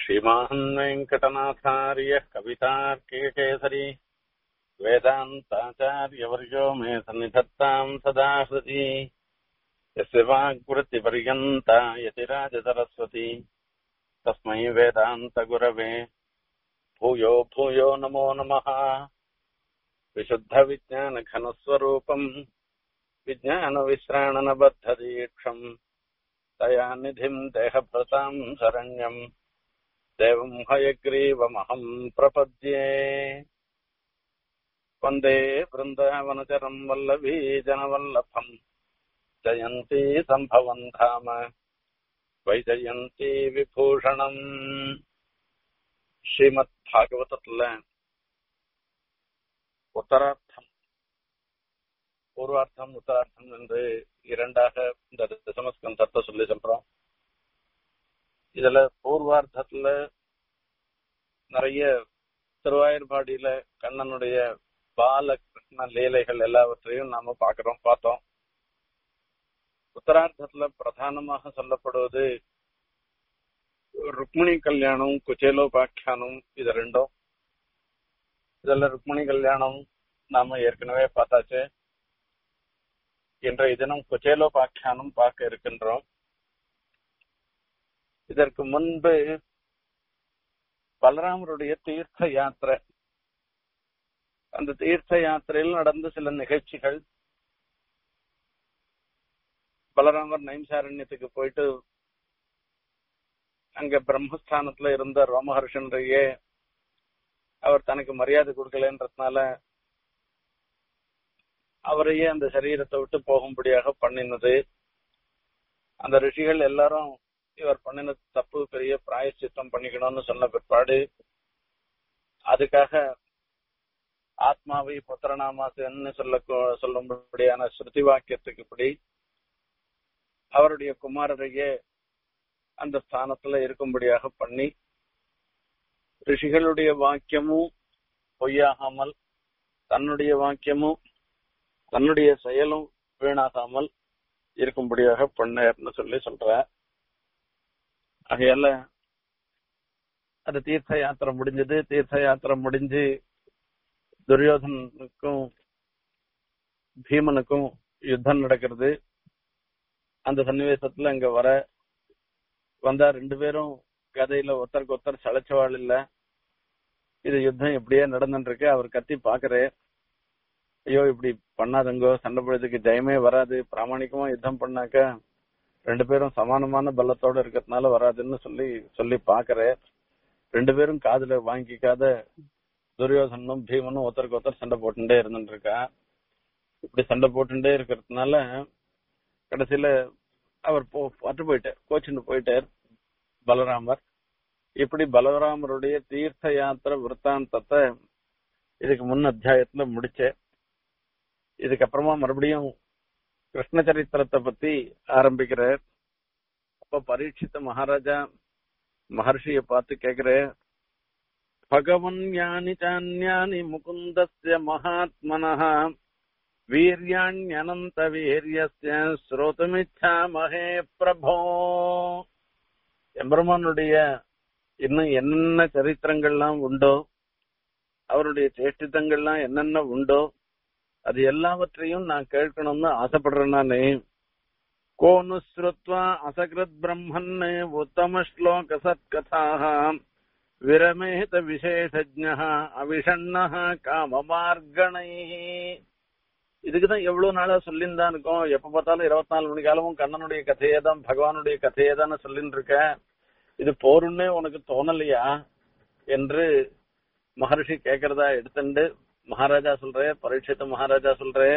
श्रीमान् वेङ्कटनाथार्यः कवितार्किकेसरी वेदान्ताचार्यवर्यो मे सन्निधत्ताम् सदा हृदि यस्य वाग्वृत्तिपर्यन्ता यतिराजसरस्वती तस्मै वेदान्तगुरवे भूयो भूयो नमो नमः विशुद्धविज्ञानघनस्वरूपम् विज्ञानविश्राणनबद्धदीक्षम् तया निधिम् देहभृताम् शरण्यम् देवम् हयग्रीवमहम् प्रपद्ये वन्दे वृन्दावनचरम् वल्लभी जनवल्लभम् जयन्ती सम्भवम् धाम வைஜயந்தி விபூஷணம் ஸ்ரீமத் பாகவதத்துல உத்தரார்த்தம் பூர்வார்த்தம் உத்தரார்த்தம் என்று இரண்டாக இந்த தசமஸ்கந்தத்தை சொல்லி சொல்றோம் இதுல பூர்வார்த்தத்துல நிறைய திருவாயூர்பாடியில கண்ணனுடைய பால கிருஷ்ண லீலைகள் எல்லாவற்றையும் நாம பாக்குறோம் பார்த்தோம் உத்தரார்த்தத்துல பிரதானமாக சொல்லப்படுவது ருக்மிணி கல்யாணம் குச்சேலோபாக்கியானம் இது ரெண்டும் இதுல ருக்மிணி கல்யாணம் நாம ஏற்கனவே பார்த்தாச்சு இன்றைய தினம் குச்சேலோபாக்கியானம் பார்க்க இருக்கின்றோம் இதற்கு முன்பு பலராமருடைய தீர்த்த யாத்திரை அந்த தீர்த்த யாத்திரையில் நடந்த சில நிகழ்ச்சிகள் பலராமர் நைம்சாரண்யத்துக்கு போயிட்டு அங்க பிரம்மஸ்தானத்துல இருந்த ரோமஹர்ஷன்றையே அவர் தனக்கு மரியாதை கொடுக்கலன்றதுனால அவரையே அந்த சரீரத்தை விட்டு போகும்படியாக பண்ணினது அந்த ரிஷிகள் எல்லாரும் இவர் பண்ணின தப்பு பெரிய பிராயச்சித்தம் பண்ணிக்கணும்னு சொன்ன பிற்பாடு அதுக்காக ஆத்மாவை புத்திரநாமாசன்னு சொல்ல சொல்லும்படியான ஸ்ருதி வாக்கியத்துக்கு இப்படி அவருடைய குமாரரையே அந்த ஸ்தானத்துல இருக்கும்படியாக பண்ணி ரிஷிகளுடைய வாக்கியமும் பொய்யாகாமல் தன்னுடைய வாக்கியமும் தன்னுடைய செயலும் வீணாகாமல் இருக்கும்படியாக பண்ணார்னு சொல்லி சொல்ற ஆகையால அது தீர்த்த யாத்திரை முடிஞ்சது தீர்த்த யாத்திரை முடிஞ்சு துரியோதனுக்கும் பீமனுக்கும் யுத்தம் நடக்கிறது அந்த சன்னிவேசத்துல அங்க வர வந்தா ரெண்டு பேரும் கதையில ஒருத்தருக்கு ஒருத்தர் சளைச்சவாள் இல்ல இது யுத்தம் எப்படியே நடந்துட்டு இருக்கு அவர் கத்தி பாக்குறே ஐயோ இப்படி பண்ணாதங்கோ சண்டை போடுறதுக்கு ஜெயமே வராது பிராமணிக்கமா யுத்தம் பண்ணாக்க ரெண்டு பேரும் சமானமான பலத்தோட இருக்கிறதுனால வராதுன்னு சொல்லி சொல்லி பாக்குறே ரெண்டு பேரும் காதுல வாங்கிக்காத துரியோதனும் பீமனும் ஒருத்தருக்கு ஒருத்தர் சண்டை போட்டுட்டே இருந்துட்டு இருக்கா இப்படி சண்டை போட்டுட்டே இருக்கிறதுனால கடைசியில அவர் போ பட்டு போயிட்டார் கோச்சுன்னு போயிட்டார் பலராமர் இப்படி பலராமருடைய தீர்த்த யாத்திரை விற்த்தாந்தத்தை இதுக்கு முன் அத்தியாயத்துல முடிச்சேன் இதுக்கப்புறமா மறுபடியும் கிருஷ்ண சரித்திரத்தை பத்தி ஆரம்பிக்கிறார் அப்ப பரீட்சித்த மகாராஜா மகர்ஷிய பார்த்து கேக்குறேன் பகவன் ஞானி சான்யானி முகுந்தஸ்ய மகாத்மனः வீரியாண்யனந்த வீரியஸ்ய ஸ்ரோதமிச்சாமகே பிரபோ எம்பெருமானுடைய இன்னும் என்னென்ன சரித்திரங்கள்லாம் உண்டோ அவருடைய சேஷ்டித்தங்கள்லாம் என்னென்ன உண்டோ அது எல்லாவற்றையும் நான் கேட்கணும்னு ஆசைப்படுறேன் நானே கோனு ஸ்ருத்வா அசகிருத் பிரம்மன் உத்தம ஸ்லோக சத்கதாக விரமேத விசேஷஜ அவிஷண்ண காமமார்கணை இதுக்குதான் எவ்வளவு நாளா சொல்லின்னு இருக்கோம் எப்ப பார்த்தாலும் இருபத்தி நாலு மணி காலமும் கண்ணனுடைய கதையே தான் பகவானுடைய கதையே தானே சொல்லின்னு இருக்க இது போருன்னே உனக்கு தோணலையா என்று மகர்ஷி கேக்குறதா எடுத்துண்டு மகாராஜா சொல்றே பரீட்சித்த மகாராஜா சொல்றே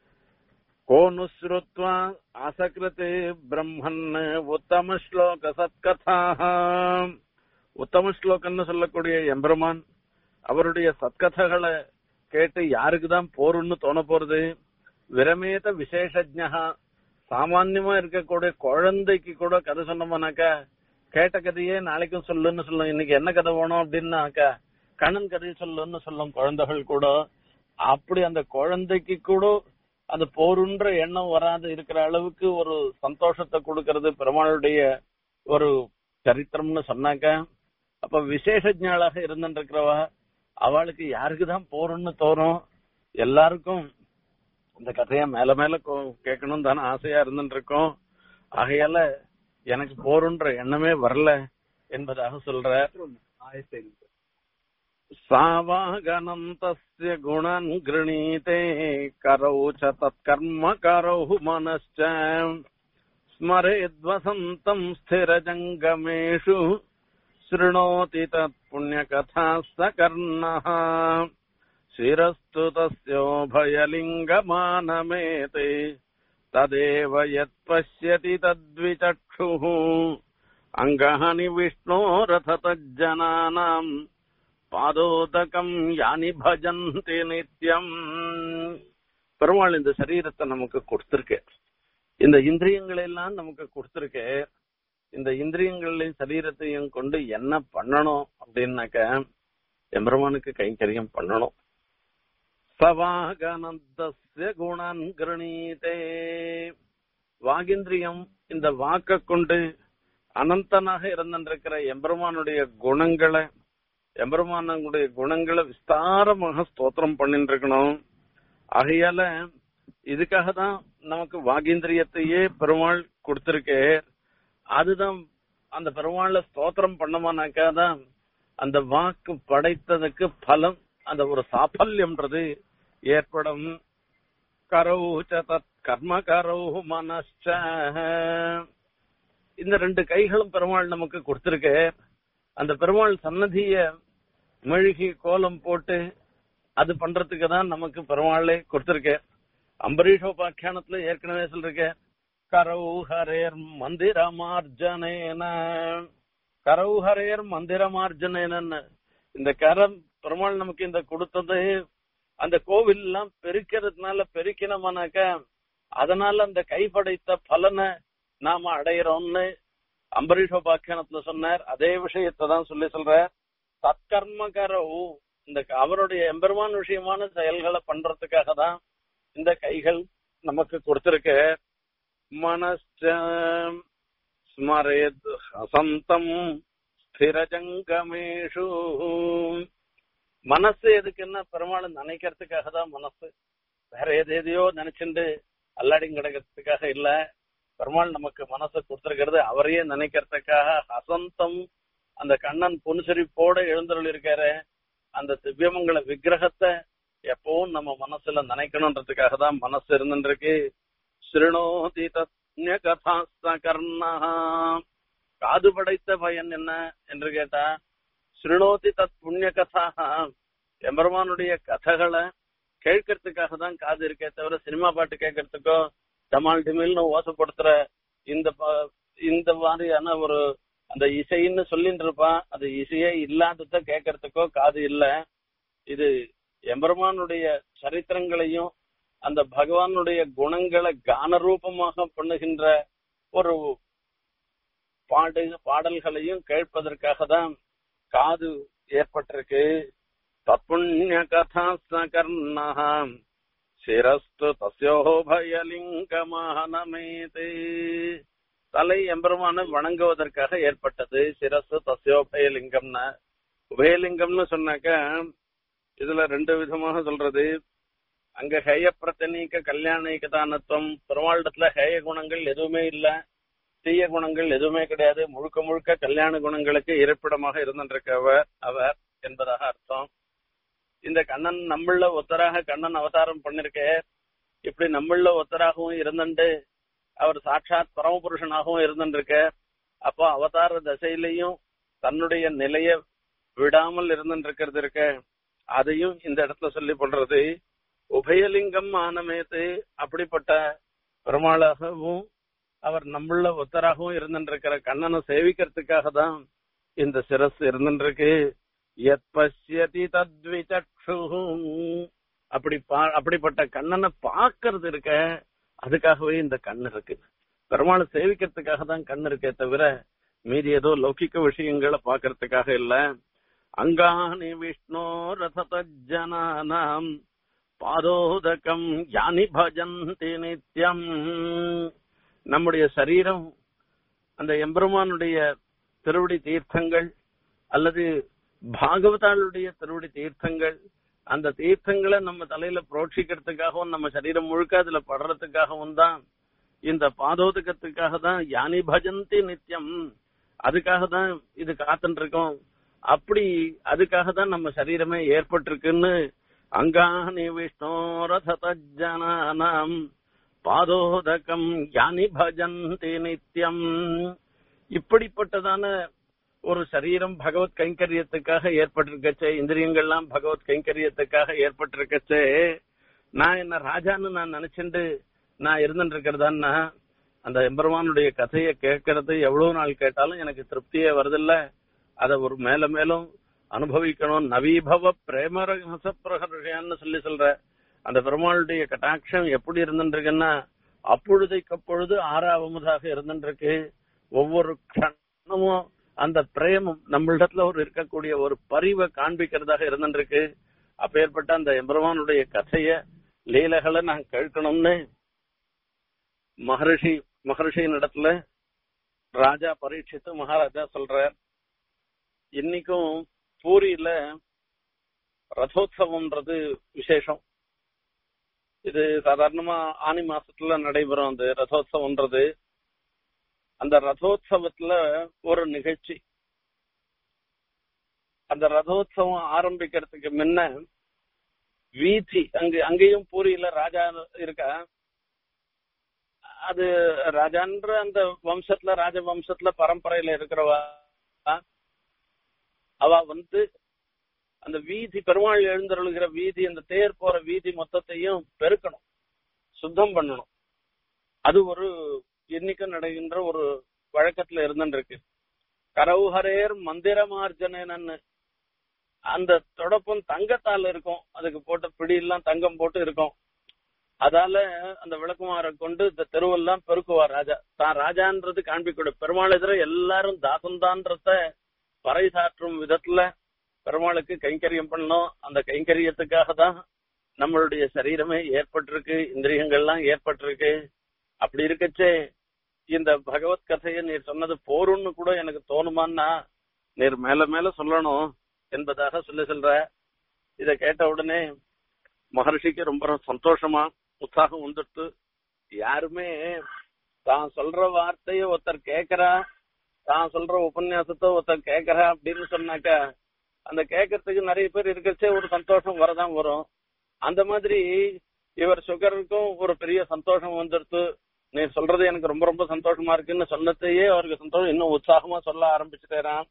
கோனு ஸ்ருத்வா அசகிருத் பிரம்மன் உத்தம ஸ்லோக சத்கதாக உத்தம ஸ்லோகம்னு சொல்லக்கூடிய எம்பெருமான் அவருடைய சத்கதைகளை கேட்டு யாருக்கு தான் போருன்னு தோண போறது விரமேத விசேஷஜா சாமான்யமா இருக்கக்கூடிய குழந்தைக்கு கூட கதை சொன்னோம்னாக்கா கேட்ட கதையே நாளைக்கும் சொல்லுன்னு சொல்லும் இன்னைக்கு என்ன கதை வேணும் அப்படின்னாக்கா கண்ணன் கதையை சொல்லுன்னு சொல்லும் குழந்தைகள் கூட அப்படி அந்த குழந்தைக்கு கூட அந்த போருன்ற எண்ணம் வராது இருக்கிற அளவுக்கு ஒரு சந்தோஷத்தை கொடுக்கறது பெருமாளுடைய ஒரு சரித்திரம்னு சொன்னாக்க அப்ப விசேஷஜாளாக இருந்துருக்கிறவா அவளுக்கு யாருக்குதான் போறோம்னு தோணும் எல்லாருக்கும் இந்த கதைய மேல மேல கோ- கேட்கணும் தானே ஆசையா இருந்துட்டு இருக்கோம் ஆகையால எனக்கு போறோன்ற எண்ணமே வரல என்பதாக சொல்ற सावागनन्तस्य गुणान् गृणीते करौ च तत्कर्म करौ मनश्च स्मरेद्वसन्तम् स्थिरजङ्गमेषु शृणोति तत्पुण्यकथाः स कर्णः शिरस्तु तस्योभयलिङ्गमानमेते तदेव यत्पश्यति तद्विचक्षुः अङ्गानि विष्णोरथ तज्जनानाम् பாதோதகம் யானி பஜந்தி நித்யம் பெருமாள் இந்த சரீரத்தை நமக்கு கொடுத்திருக்க இந்த இந்திரியங்களை எல்லாம் நமக்கு கொடுத்திருக்க இந்த இந்திரியங்களையும் சரீரத்தையும் கொண்டு என்ன பண்ணணும் அப்படின்னாக்க எம்பெருமானுக்கு கைங்கரியம் பண்ணணும் சவாகனந்தஸ்ய குணான் கிரணீதே வாகிந்திரியம் இந்த வாக்க கொண்டு அனந்தனாக இருந்திருக்கிற எம்பெருமானுடைய குணங்களை எம்பெருமானுடைய குணங்களை விஸ்தாரமாக ஸ்தோத்திரம் பண்ணிட்டு இருக்கணும் ஆகையால இதுக்காக தான் நமக்கு வாகீந்திரியத்தையே பெருமாள் கொடுத்திருக்கே அதுதான் அந்த பெருமாளை ஸ்தோத்திரம் பண்ணமானாக்கா தான் அந்த வாக்கு படைத்ததுக்கு பலம் அந்த ஒரு சாஃபல்யம்ன்றது ஏற்படும் கரவு தத் கர்ம கரவு மனச்ச இந்த ரெண்டு கைகளும் பெருமாள் நமக்கு கொடுத்திருக்க அந்த பெருமாள் சன்னதிய மெழுகி கோலம் போட்டு அது பண்றதுக்கு தான் நமக்கு பெருமாளே கொடுத்திருக்க அம்பரீஷோபாக்கியானத்துல ஏற்கனவே சொல்லிருக்க கரௌஹரேர் மந்திரமார்ஜனேன கரௌஹரேர் மந்திரமார்ஜனேனன்னு இந்த கரம் பெருமாள் நமக்கு இந்த கொடுத்தது அந்த கோவில் எல்லாம் பெருக்கிறதுனால பெருக்கினோம்னாக்க அதனால அந்த கைப்படைத்த பலனை நாம அடையிறோம்னு அம்பரீஷோபாக்கியானத்துல சொன்னார் அதே விஷயத்தை தான் சொல்லி சொல்றார் தற்கர்மகரவு இந்த அவருடைய எம்பெருமான் விஷயமான செயல்களை பண்றதுக்காக தான் இந்த கைகள் நமக்கு கொடுத்திருக்க மனச்ச ஸ்மரேத் ஹசந்தம் ஸ்திரஜங்கமேஷு மனசு எதுக்குன்னா பெருமாள் நினைக்கிறதுக்காக தான் மனசு வேற எதையோ நினைச்சுண்டு அல்லாடிங் கிடக்கிறதுக்காக இல்ல பெருமாள் நமக்கு மனசை கொடுத்திருக்கிறது அவரையே நினைக்கிறதுக்காக ஹசந்தம் அந்த கண்ணன் புன்சிரிப்போட எழுந்தருள் இருக்காரு அந்த திவ்யமங்கல விக்கிரகத்தை எப்பவும் நம்ம மனசுல நினைக்கணும்ன்றதுக்காக தான் மனசு இருந்துருக்கு ஸ்ருணோதி தத்ய கதா கர்ணா காது படைத்த பயன் என்ன என்று கேட்டா ஸ்ருணோதி தத் புண்ணிய கதா எம்பெருமானுடைய கதைகளை கேட்கறதுக்காக தான் காது இருக்கே தவிர சினிமா பாட்டு கேட்கறதுக்கோ டமால் டிமில்னு ஓசப்படுத்துற இந்த ப- இந்த மாதிரியான ஒரு அந்த இசைன்னு சொல்லிட்டு இருப்பான் அது இசையே இல்லாதத கேட்கறதுக்கோ காது இல்ல இது எம்பெருமானுடைய சரித்திரங்களையும் அந்த பகவானுடைய குணங்களை கான ரூபமாக பண்ணுகின்ற ஒரு பாடு பாடல்களையும் கேட்பதற்காக தான் காது ஏற்பட்டிருக்கு தப்புண்ணிய கதா சகர்ணாம் சிரஸ்து தஸ்யோபயலிங்கமானமேதே தலை எம்பெருமான வணங்குவதற்காக ஏற்பட்டது சிரசு தஸ்யோபயலிங்கம்னா உபயலிங்கம்னு சொன்னாக்க இதுல ரெண்டு விதமாக சொல்றது அங்க ஹேய பிரத்தனீக கல்யாணிக தானத்துவம் பெருமாளிடத்துல ஹேய குணங்கள் எதுவுமே இல்ல தீய குணங்கள் எதுவுமே கிடையாது முழுக்க முழுக்க கல்யாண குணங்களுக்கு இருப்பிடமாக இருந்திருக்கவர் அவர் என்பதாக அர்த்தம் இந்த கண்ணன் நம்மள ஒத்தராக கண்ணன் அவதாரம் பண்ணிருக்க இப்படி நம்மள ஒத்தராகவும் இருந்துட்டு அவர் சாட்சாத் பரமபுருஷனாகவும் இருந்துருக்க அப்போ அவதார தசையிலையும் தன்னுடைய நிலைய விடாமல் இருந்துட்டு இருக்க அதையும் இந்த இடத்துல சொல்லி பண்றது உபயலிங்கம் ஆனமேத்து அப்படிப்பட்ட பெருமாளாகவும் அவர் நம்மள ஒத்தராகவும் இருந்துருக்கிற கண்ணனை சேவிக்கிறதுக்காக தான் இந்த சிரஸ் இருந்துருக்கு எத் பசியதி தத்விசக்ஷு அப்படி பா- அப்படிப்பட்ட கண்ணனை பார்க்கறது இருக்க அதுக்காகவே இந்த கண் இருக்கு பெருமாளை சேவிக்கிறதுக்காக தான் கண் இருக்கே தவிர மீதி ஏதோ லௌகிக்க விஷயங்களை பார்க்கறதுக்காக இல்ல அங்காணி விஷ்ணோ ரததஜனானாம் பாதோதகம் யானி பஜந்தி நித்யம் நம்முடைய சரீரம் அந்த எம்பெருமானுடைய திருவடி தீர்த்தங்கள் அல்லது பாகவதாளுடைய திருவடி தீர்த்தங்கள் அந்த தீர்த்தங்களை நம்ம தலையில புரோட்சிக்கிறதுக்காகவும் நம்ம சரீரம் முழுக்க அதுல படுறதுக்காகவும் தான் இந்த பாதோதகத்துக்காக தான் யானி பஜந்தி நித்தியம் அதுக்காக தான் இது காத்துட்டு இருக்கோம் அப்படி அதுக்காக தான் நம்ம சரீரமே ஏற்பட்டிருக்குன்னு அங்காணி விஷ்ணோரதஜனானாம் பாதோதகம் யானி பஜந்தி நித்தியம் இப்படிப்பட்டதான ஒரு சரீரம் பகவத் கைங்கரியத்துக்காக ஏற்பட்டிருக்கச்சே இந்திரியங்கள்லாம் பகவத் கைங்கரியத்துக்காக ஏற்பட்டிருக்கச்சே நான் என்ன ராஜான்னு நான் நினைச்சுட்டு நான் இருந்துட்டு இருக்கிறதான்னா அந்த எம்பெருமானுடைய கதையை கேட்கறது எவ்வளவு நாள் கேட்டாலும் எனக்கு திருப்தியே வருதில்ல அத ஒரு மேல மேலும் அனுபவிக்கணும் நவீபவ பிரேம ரசப்பிரகர்ஷான்னு சொல்லி சொல்ற அந்த பெருமாளுடைய கட்டாட்சம் எப்படி இருந்துருக்குன்னா அப்பொழுதைக்கு அப்பொழுது ஆறாவமுதாக இருந்துருக்கு ஒவ்வொரு க்ஷணமும் அந்த பிரேமம் நம்மளிடத்துல ஒரு இருக்கக்கூடிய ஒரு பரிவை காண்பிக்கிறதாக இருந்துருக்கு அப்பேற்பட்ட அந்த எம்பெருமானுடைய கதைய லீலைகளை நான் கேட்கணும்னு மகரிஷி மகரிஷியின் இடத்துல ராஜா பரீட்சித்து மகாராஜா சொல்ற இன்னைக்கும் பூரியில ரதோத்சவம்ன்றது விசேஷம் இது சாதாரணமா ஆனி மாசத்துல நடைபெறும் அந்த ரதோத்சவம்ன்றது அந்த ரதோத்சவத்துல ஒரு நிகழ்ச்சி அந்த ரதோத்சவம் ஆரம்பிக்கிறதுக்கு முன்ன வீதி அங்க அங்கேயும் பூரியில ராஜா இருக்கா அது ராஜான்ற அந்த வம்சத்துல ராஜ வம்சத்துல பரம்பரையில இருக்கிறவா அவ வந்து அந்த வீதி பெருமாள் எழுந்தருளுகிற வீதி அந்த தேர் போற வீதி மொத்தத்தையும் பெருக்கணும் சுத்தம் பண்ணணும் அது ஒரு இன்னைக்கும் நடக்கின்ற ஒரு வழக்கத்துல இருந்துருக்கு கரவுஹரேர் மந்திரமார்ஜனன்னு அந்த தொடப்பம் தங்கத்தால இருக்கும் அதுக்கு போட்ட பிடி எல்லாம் தங்கம் போட்டு இருக்கும் அதால அந்த விளக்குமாரை கொண்டு இந்த தெருவெல்லாம் பெருக்குவார் ராஜா தான் ராஜான்றது காண்பிக்கூட பெருமாள் எதிர எல்லாரும் தாசந்தான்றத பறைசாற்றும் விதத்துல பெருமாளுக்கு கைங்கரியம் பண்ணோம் அந்த கைங்கரியத்துக்காக தான் நம்மளுடைய சரீரமே ஏற்பட்டிருக்கு இந்திரியங்கள்லாம் ஏற்பட்டிருக்கு அப்படி இருக்கச்சே இந்த பகவத் கதையை நீர் சொன்னது போரும்னு கூட எனக்கு தோணுமான்னா நீர் மேல மேல சொல்லணும் என்பதாக சொல்லி சொல்ற இத கேட்ட உடனே மகர்ஷிக்கு ரொம்ப சந்தோஷமா உற்சாகம் வந்துட்டு யாருமே தான் சொல்ற வார்த்தைய ஒருத்தர் கேக்குறா தான் சொல்ற உபன்யாசத்தை ஒருத்தர் கேக்குறா அப்படின்னு சொன்னாக்கா அந்த கேட்கறதுக்கு நிறைய பேர் இருக்கச்சே ஒரு சந்தோஷம் வரதான் வரும் அந்த மாதிரி இவர் சுகருக்கும் ஒரு பெரிய சந்தோஷம் வந்துடுத்து நீ சொல்றது எனக்கு ரொம்ப ரொம்ப சந்தோஷமா இருக்குன்னு சொன்னதையே அவருக்கு சந்தோஷம் இன்னும் உற்சாகமா சொல்ல ஆரம்பிச்சுட்டேரான்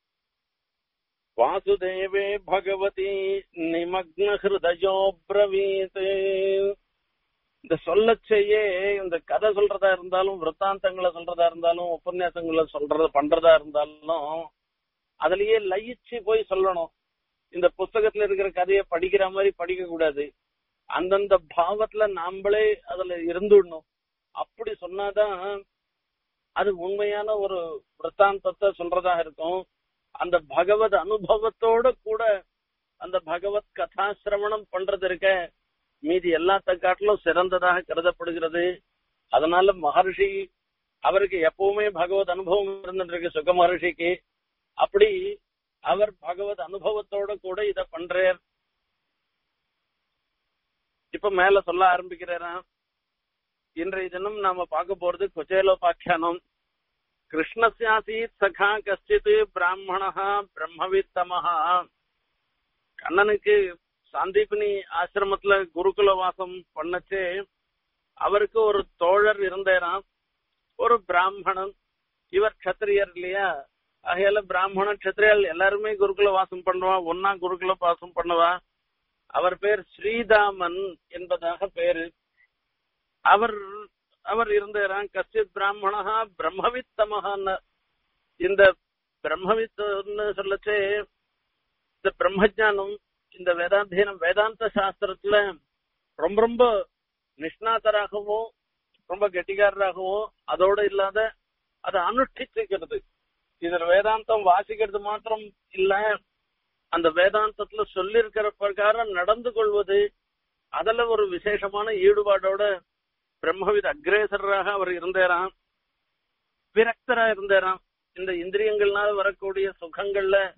வாசுதேவே பகவதி நிமக்ன ஹிருதயோ பிரவீத் இந்த சொல்லச்செய்யே இந்த கதை சொல்றதா இருந்தாலும் விற்த்தாந்தங்களை சொல்றதா இருந்தாலும் உபன்யாசங்களை சொல்றத பண்றதா இருந்தாலும் அதுலயே லயிச்சு போய் சொல்லணும் இந்த புஸ்தகத்துல இருக்கிற கதையை படிக்கிற மாதிரி படிக்க கூடாது அந்தந்த பாவத்துல நாமளே அதுல இருந்துடணும் அப்படி சொன்னாதான் அது உண்மையான ஒரு விற்த்தாந்தத்தை சொல்றதா இருக்கும் அந்த பகவத் அனுபவத்தோட கூட அந்த பகவத் கதாசிரவணம் பண்றது இருக்க மீதி எல்லாத்த காட்டிலும் சிறந்ததாக கருதப்படுகிறது அதனால மகர்ஷி அவருக்கு எப்பவுமே பகவத் அனுபவம் இருந்துட்டு இருக்கு சுக மகர்ஷிக்கு அப்படி அவர் பகவத் அனுபவத்தோட கூட இத பண்றார் இப்ப மேல சொல்ல ஆரம்பிக்கிறாராம் இன்றைய தினம் நாம பார்க்க போறது குச்சேலோபாக்கியானம் கிருஷ்ணசியாசீத் சகா கஷ்டித் பிராமணா பிரம்மவித்தமஹா கண்ணனுக்கு சாந்தீபினி ஆசிரமத்துல குருகுல வாசம் பண்ணச்சே அவருக்கு ஒரு தோழர் இருந்தேராம் ஒரு பிராமணன் இவர் கத்திரியர் இல்லையா ஆகையால பிராமணன் கத்திரியல் எல்லாருமே குருகுல வாசம் பண்ணுவா ஒன்னா குருகுல வாசம் பண்ணுவா அவர் பேர் ஸ்ரீதாமன் என்பதாக பேரு அவர் அவர் இருந்தாராம் கஷ்டித் பிராமணா பிரம்மவித்தமகான்னு இந்த பிரம்மவித்தன்னு சொல்லச்சே இந்த பிரம்மஜானம் இந்த வேதாந்தீனம் வேதாந்த சாஸ்திரத்துல ரொம்ப ரொம்ப நிஷ்ணாத்தராகவும் ரொம்ப கெட்டிக்காரராகவும் அதோட இல்லாத அதை அனுஷ்டிச்சுக்கிறது இதுல வேதாந்தம் வாசிக்கிறது மாத்திரம் இல்ல அந்த வேதாந்தத்துல சொல்லிருக்கிற பிரகாரம் நடந்து கொள்வது அதுல ஒரு விசேஷமான ஈடுபாடோட பிரம்மவித அக்ரேசராக அவர் இருந்தாராம் விரக்தரா இருந்தாராம் இந்த இந்திரியங்கள்னால வரக்கூடிய சுகங்கள்ல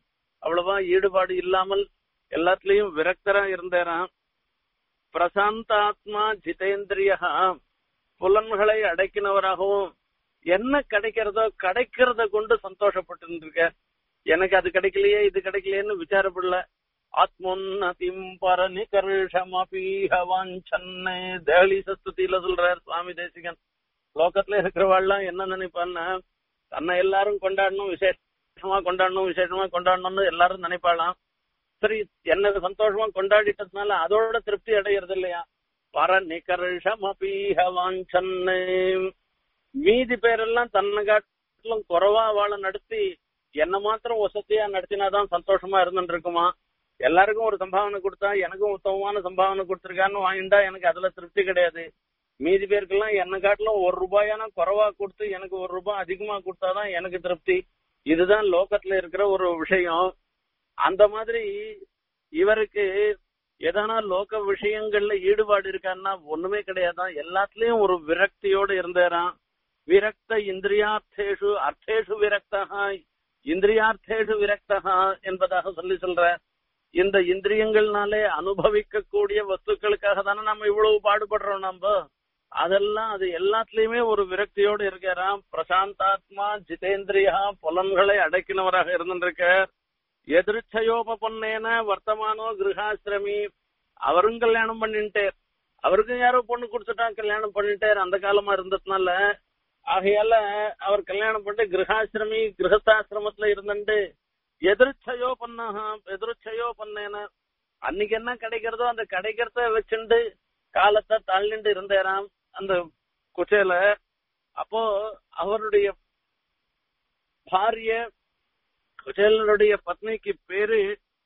அவ்வளவா ஈடுபாடு இல்லாமல் எல்லாத்துலயும் விரக்தரா இருந்தாராம் பிரசாந்தாத்மா ஜிதேந்திரியா புலன்களை அடக்கினவராகவும் என்ன கிடைக்கிறதோ கிடைக்கிறத கொண்டு சந்தோஷப்பட்டு இருக்க எனக்கு அது கிடைக்கலையே இது கிடைக்கலையேன்னு விசாரப்படல ஆத்மோன்னதிம் பரநிகர்ஷமபீஹ வாஞ்சன்னே தேளி சஸ்துதியில சொல்றார் சுவாமி தேசிகன் லோகத்துல இருக்கிறவாள்லாம் என்ன நினைப்பான்னா தன்னை எல்லாரும் கொண்டாடணும் விசேஷமா கொண்டாடணும் விசேஷமா கொண்டாடணும்னு எல்லாரும் நினைப்பாளாம் சரி என்ன சந்தோஷமா கொண்டாடிட்டதுனால அதோட திருப்தி அடையிறது இல்லையா பரநிகர்ஷமபீஹ வாஞ்சன்னே மீதி பேரெல்லாம் தன்னை காட்டிலும் குறைவா வாழ நடத்தி என்ன மாத்திரம் வசதியா நடத்தினாதான் சந்தோஷமா இருந்துட்டு இருக்குமா எல்லாருக்கும் ஒரு சம்பாவனை கொடுத்தா எனக்கும் உத்தமமான சம்பாவனை கொடுத்திருக்கான்னு வாங்கிட்டா எனக்கு அதுல திருப்தி கிடையாது மீதி பேருக்கெல்லாம் என்ன காட்டிலும் ஒரு ரூபாயான குறைவா கொடுத்து எனக்கு ஒரு ரூபாய் அதிகமா கொடுத்தாதான் எனக்கு திருப்தி இதுதான் லோகத்துல இருக்கிற ஒரு விஷயம் அந்த மாதிரி இவருக்கு எதனா லோக விஷயங்கள்ல ஈடுபாடு இருக்கான்னா ஒண்ணுமே கிடையாதான் எல்லாத்துலயும் ஒரு விரக்தியோட இருந்தாராம் விரக்த இந்திரியார்த்தேஷு அர்த்தேஷு விரக்தா இந்திரியார்த்தேஷு விரக்தா என்பதாக சொல்லி சொல்ற இந்த இந்திரியங்கள்னாலே அனுபவிக்கக்கூடிய வஸ்துக்களுக்காக தானே நம்ம இவ்வளவு பாடுபடுறோம் நம்ம அதெல்லாம் அது எல்லாத்துலயுமே ஒரு விரக்தியோடு இருக்கிறான் பிரசாந்தாத்மா ஜிதேந்திரியா புலன்களை அடக்கினவராக இருந்திருக்க எதிர்ச்சயோபொன்னேன வர்த்தமானோ கிரகாசிரமி அவரும் கல்யாணம் பண்ணிட்டார் அவருக்கும் யாரோ பொண்ணு கொடுத்துட்டான் கல்யாணம் பண்ணிட்டார் அந்த காலமா இருந்ததுனால ஆகையால அவர் கல்யாணம் பண்ணிட்டு கிரகாசிரமி கிரகஸ்தாசிரமத்துல இருந்துட்டு எதிர்ச்சையோ பண்ணாக எதிர்ச்சையோ பண்ணேன அன்னைக்கு என்ன கிடைக்கிறதோ அந்த கிடைக்கிறத வச்சுண்டு காலத்தை தள்ளிண்டு இருந்தேராம் அந்த குச்சையில அப்போ அவருடைய பாரிய குச்சேலனுடைய பத்னிக்கு பேரு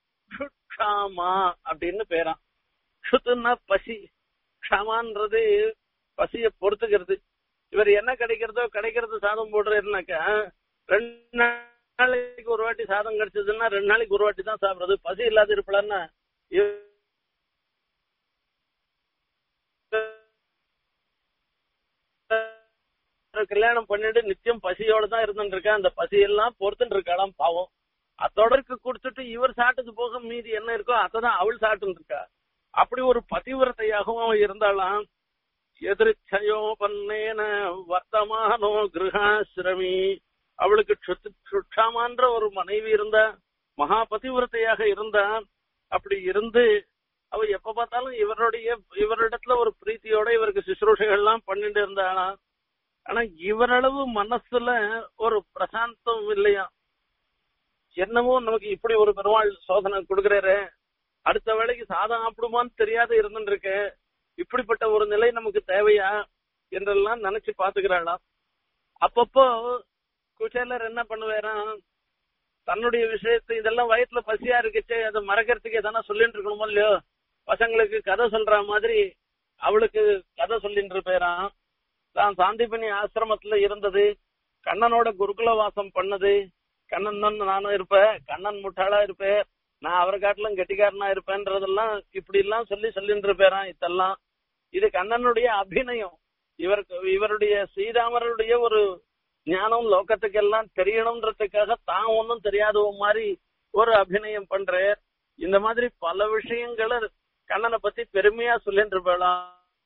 க்ஷாமா அப்படின்னு பேராம் க்ஷுத்துன்னா பசி க்ஷமான்றது பசிய பொறுத்துக்கிறது இவர் என்ன கிடைக்கிறதோ கிடைக்கிறது சாதம் போடுறாருனாக்கா ரெண்டு நாளைக்கு ஒரு வாட்டி சாதம் கிடைச்சதுன்னா ரெண்டு நாளைக்கு ஒரு வாட்டி தான் சாப்பிடுறது பசி இல்லாத இருப்பலன்னா கல்யாணம் பண்ணிட்டு நிச்சயம் பசியோட தான் இருந்துட்டு இருக்கா அந்த பசியெல்லாம் பொறுத்துட்டு இருக்காளாம் பாவம் அத்தொடருக்கு கொடுத்துட்டு இவர் சாப்பிட்டது போக மீதி என்ன இருக்கோ அதான் அவள் சாப்பிட்டு இருக்கா அப்படி ஒரு பதிவிரத்தையாகவும் இருந்தாலாம் எதிர்ச்சயோ பண்ணேன வர்த்தமானோ கிரகாசிரமி அவளுக்கு சுட்சாமான்ற ஒரு மனைவி இருந்தா மகா பதிவிரத்தையாக இருந்தா அப்படி இருந்து அவ எப்ப பார்த்தாலும் இவருடைய இவரிடத்துல ஒரு பிரீத்தியோட இவருக்கு சுசுரூஷைகள் எல்லாம் பண்ணிட்டு இருந்தாளாம் ஆனா இவரளவு மனசுல ஒரு பிரசாந்தம் இல்லையா என்னமோ நமக்கு இப்படி ஒரு பெருமாள் சோதனை கொடுக்கறாரு அடுத்த வேளைக்கு சாதம் சாப்பிடுமான்னு தெரியாத இருந்துட்டு இருக்கு இப்படிப்பட்ட ஒரு நிலை நமக்கு தேவையா என்றெல்லாம் நினைச்சு பாத்துக்கிறாளாம் அப்பப்போ குச்சேலர் என்ன பண்ணுவாராம் தன்னுடைய விஷயத்தை இதெல்லாம் வயசுல பசியா இருக்குச்சு அதை மறக்கிறதுக்கு எதனா சொல்லிட்டு இருக்கணுமோ இல்லையோ பசங்களுக்கு கதை சொல்ற மாதிரி அவளுக்கு கதை சொல்லிட்டு இருப்பேராம் தான் சாந்திபனி ஆசிரமத்துல இருந்தது கண்ணனோட குருகுல வாசம் பண்ணது கண்ணன் தான் நானும் இருப்பேன் கண்ணன் முட்டாளா இருப்பேன் நான் அவரை காட்டிலும் கெட்டிக்காரனா இருப்பேன்றதெல்லாம் இப்படி எல்லாம் சொல்லி சொல்லிட்டு இருப்பேரான் இதெல்லாம் இது கண்ணனுடைய அபிநயம் இவருக்கு இவருடைய ஸ்ரீராமருடைய ஒரு ஞானம் லோகத்துக்கு எல்லாம் தெரியணும்ன்றதுக்காக தான் ஒன்னும் தெரியாத மாதிரி ஒரு அபிநயம் பண்றார் இந்த மாதிரி பல விஷயங்களை கண்ணனை பத்தி பெருமையா சொல்லிட்டு இருப்பாளாம்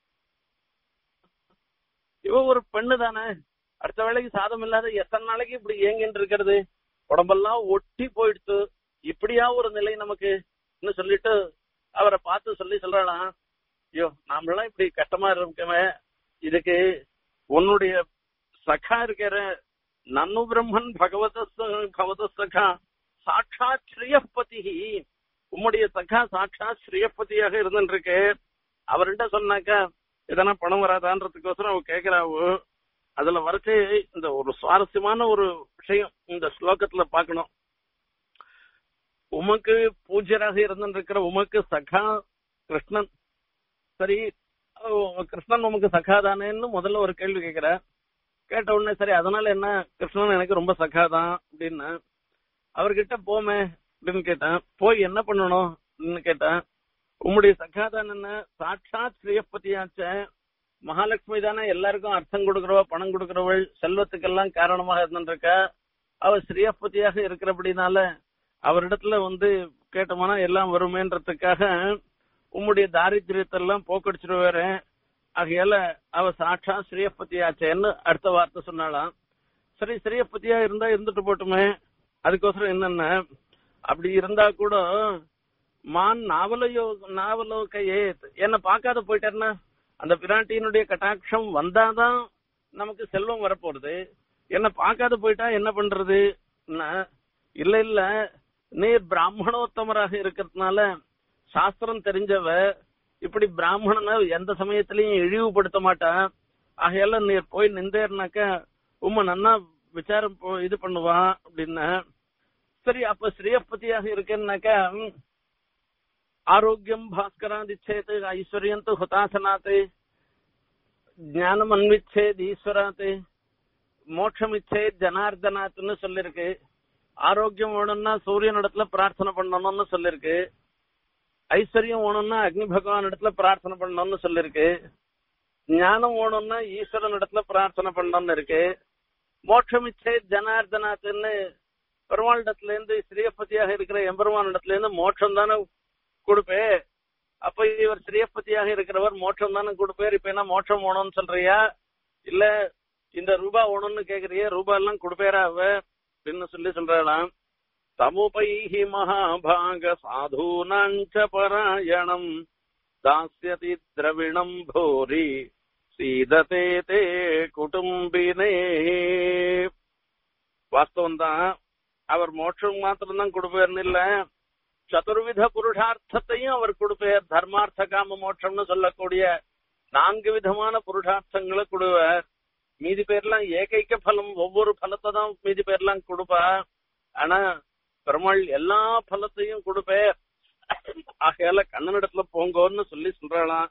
இவ ஒரு பெண்ணு தானே அடுத்த வேளைக்கு சாதம் இல்லாத எத்தனை நாளைக்கு இப்படி ஏங்கிட்டு இருக்கிறது உடம்பெல்லாம் ஒட்டி போயிடுத்து இப்படியா ஒரு நிலை நமக்கு சொல்லிட்டு அவரை பார்த்து சொல்லி சொல்றாளாம் ஐயோ நாமெல்லாம் இப்படி கஷ்டமா இருக்கவே இதுக்கு உன்னுடைய சகா இருக்கிற நன்னு பிரம்மன் பகவத பகவத சகா சாட்சாத் ஸ்ரீயப்பதி உம்முடைய சகா சாட்சாத் ஸ்ரீயப்பதியாக இருந்துருக்கு அவர்கிட்ட சொன்னாக்கா எதனா பணம் வராதான்றதுக்கோசரம் அவ கேக்குறாவோ அதுல வரைச்சு இந்த ஒரு சுவாரஸ்யமான ஒரு விஷயம் இந்த ஸ்லோகத்துல பாக்கணும் உமக்கு பூஜ்யராக இருந்திருக்கிற உமக்கு சகா கிருஷ்ணன் சரி கிருஷ்ணன் உமக்கு சகாதானேன்னு முதல்ல ஒரு கேள்வி கேக்குற கேட்ட உடனே சரி அதனால என்ன கிருஷ்ணன் எனக்கு ரொம்ப சகாதான் அப்படின்னு அவர்கிட்ட போமே அப்படின்னு கேட்டேன் போய் என்ன பண்ணணும் அப்படின்னு கேட்டேன் உம்முடைய சகாதான் என்ன சாட்சாத் ஸ்ரீயப்பதியாச்ச மகாலட்சுமி தானே எல்லாருக்கும் அர்த்தம் கொடுக்கறவ பணம் கொடுக்கறவள் செல்வத்துக்கெல்லாம் காரணமாக இருந்துருக்கா அவ ஸ்ரீயப்பதியாக இருக்கிறபடினால அவரிடத்துல வந்து கேட்டோம்னா எல்லாம் வருமேன்றதுக்காக உம்முடைய தாரித்திரியத்தை எல்லாம் போக்கடிச்சிருவாரு ஆகையால அவ சாட்சா ஸ்ரீயப்பத்தியாச்சேன்னு அடுத்த வார்த்தை சொன்னாலாம் சரி ஸ்ரீயப்பத்தியா இருந்தா இருந்துட்டு போட்டுமே அதுக்கோசரம் என்னென்ன அப்படி இருந்தா கூட மான் நாவலையோ நாவலோக்கையே என்ன பார்க்காத போயிட்டேன்னா அந்த பிராட்டியினுடைய கட்டாட்சம் வந்தாதான் நமக்கு செல்வம் வரப்போறது என்ன பார்க்காத போயிட்டா என்ன பண்றது இல்ல இல்ல நீர் பிராமணோத்தமராக இருக்கிறதுனால சாஸ்திரம் தெரிஞ்சவ இப்படி பிராமணனை எந்த சமயத்திலையும் இழிவுபடுத்த மாட்டான் ஆகையால நீர் போய் நின்றேர்னாக்க உம்ம நன்னா விசாரம் போ- இது பண்ணுவான் அப்படின்னா சரி அப்ப ஸ்ரீயப்பதியாக இருக்கேன்னாக்கா ம், ஆரோக்கியம் பாஸ்கராதிச்சேத் ஐஸ்வர்யம் து ஹுதாசனாத் ஞானம் அன்விச்சேத் ஈஸ்வராத் மோட்சம் இச்சேத் ஜனார்தனாத்னு சொல்லிருக்கு ஆரோக்கியம் வேணும்னா சூரியன் இடத்துல பிரார்த்தனை பண்ணணும்னு சொல்லிருக்கு ஐஸ்வர்யம் வேணும்னா அக்னி பகவான் இடத்துல பிரார்த்தனை பண்ணணும்னு சொல்லிருக்கு ஞானம் வேணும்னா ஈஸ்வரன் இடத்துல பிரார்த்தனை பண்ணணும்னு இருக்கு மோட்சம் இச்சே ஜனார்தனாத்துன்னு பெருமாளிடத்துல இருந்து ஸ்ரீயப்பதியாக இருக்கிற எம்பெருமான் இடத்துல இருந்து மோட்சம் தானே கொடுப்பே அப்ப இவர் ஸ்ரீயப்பதியாக இருக்கிறவர் மோட்சம் தானே கொடுப்பேர் இப்ப என்ன மோட்சம் வேணும்னு சொல்றியா இல்ல இந்த ரூபா வேணும்னு கேக்குறிய ரூபா எல்லாம் கொடுப்பேரா அவ அப்படின்னு சொல்லி சொல்றாளாம் தமுபைஹி மகாபாக சாதூனாஞ்ச பராயணம் தாஸ்யதி திரவிணம் போரி சீததே தே குடும்பினே வாஸ்தவம் தான் அவர் மோட்சம் மாத்திரம் தான் கொடுப்பார்னு இல்ல சதுர்வித புருஷார்த்தத்தையும் அவர் கொடுப்பார் தர்மார்த்த காம மோட்சம்னு சொல்லக்கூடிய நான்கு விதமான புருஷார்த்தங்களை கொடுவார் மீதி பேர்லாம் ஏகைக்க பலம் ஒவ்வொரு பலத்தை தான் மீதி பேர்லாம் கொடுப்பா ஆனா பெருமாள் எல்லா பலத்தையும் கொடுப்பேர் ஆகையால கண்ணனிடத்துல போங்கோன்னு சொல்லி சொல்றாளாம்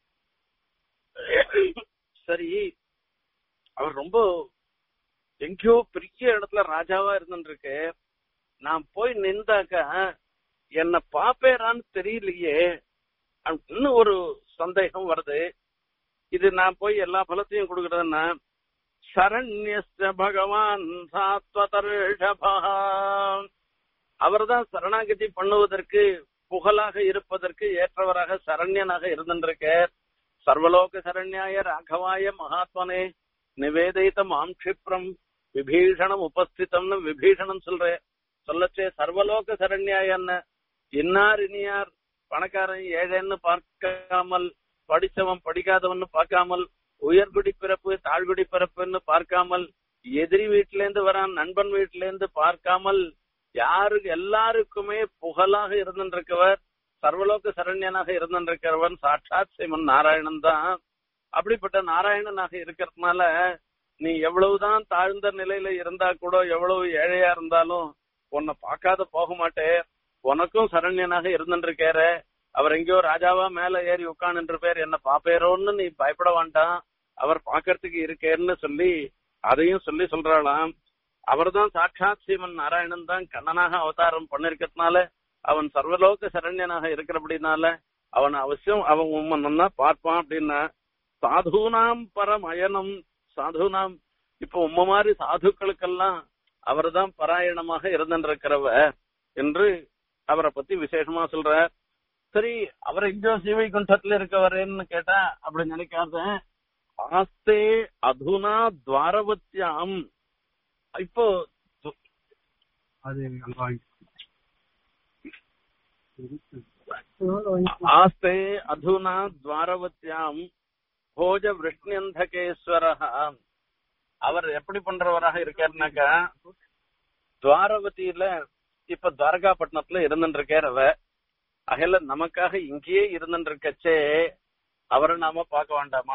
சரி அவர் ரொம்ப எங்கேயோ பெரிய இடத்துல ராஜாவா இருந்துருக்கு நான் போய் நின்றாக்க என்ன பாப்பேரான்னு தெரியலையே அப்படின்னு இன்னும் ஒரு சந்தேகம் வருது இது நான் போய் எல்லா பலத்தையும் கொடுக்கறதுன்னா சரண்யஸ்ய பகவான் சாத்வதர்ஷபா அவர்தான் சரணாகதி பண்ணுவதற்கு புகழாக இருப்பதற்கு ஏற்றவராக சரண்யனாக இருந்திருக்கார் சர்வலோக சரண்யாய ராகவாய மகாத்மனே நிவேதித்த மாம் க்ஷிப்ரம் விபீஷணம் உபஸ்திதம்னு விபீஷணம் சொல்றேன் சொல்லச்சே சர்வலோக சரண்யாயன்னு இன்னார் இனியார் பணக்காரன் ஏழைன்னு பார்க்காமல் படிச்சவன் படிக்காதவன்னு பார்க்காமல் உயர்குடி பிறப்பு தாழ்குடி பிறப்புன்னு பார்க்காமல் எதிரி வீட்டுல இருந்து வரான் நண்பன் வீட்டுல இருந்து பார்க்காமல் யாருக்கு எல்லாருக்குமே புகழாக இருந்திருக்கவர் சர்வலோக சரண்யனாக இருந்திருக்கிறவன் சாட்சாத் சிவன் நாராயணன் தான் அப்படிப்பட்ட நாராயணனாக இருக்கிறதுனால நீ எவ்வளவுதான் தாழ்ந்த நிலையில இருந்தா கூட எவ்வளவு ஏழையா இருந்தாலும் உன்னை பார்க்காத போக மாட்டே உனக்கும் சரண்யனாக இருந்துருக்கார அவர் எங்கேயோ ராஜாவா மேல ஏறி உட்கார்ந்து பேர் என்ன பாப்பேரோன்னு நீ பயப்பட வேண்டாம் அவர் பாக்கறதுக்கு இருக்கேன்னு சொல்லி அதையும் சொல்லி சொல்றாளாம் அவர்தான் சாட்சாத் சிவன் நாராயணன் தான் கண்ணனாக அவதாரம் பண்ணிருக்கிறதுனால அவன் சர்வலோக சரண்யனாக இருக்கிறபடினால அவன் அவசியம் அவன் உம்மன்னா பார்ப்பான் அப்படின்னா சாதுனாம் பரமயனம் சாதுனாம் இப்ப உம்ம மாதிரி சாதுக்களுக்கெல்லாம் அவர்தான் பராயணமாக இருந்திருக்கிறவ என்று அவரை பத்தி விசேஷமா சொல்ற சரி அவர் எங்கோ சிவைகுண்டத்துல இருக்கவரேன்னு கேட்டா அப்படி நினைக்காத ஆஸ்தே அதுனா துவாரவத்தியாம் இப்போ அது அங்க வாங்கி ஆஸ்தே அதுனா துவாரவத்தியாம் போஜ விஷ்ணியந்தகேஸ்வர அவர் எப்படி பண்றவராக இருக்காருனாக்கா துவாரவதியில இப்ப துவாரகாப்பட்டினத்துல இருந்துருக்கார் அவ அகல நமக்காக இங்கேயே இருந்துருக்கச்சே அவரை நாம பார்க்க வேண்டாமா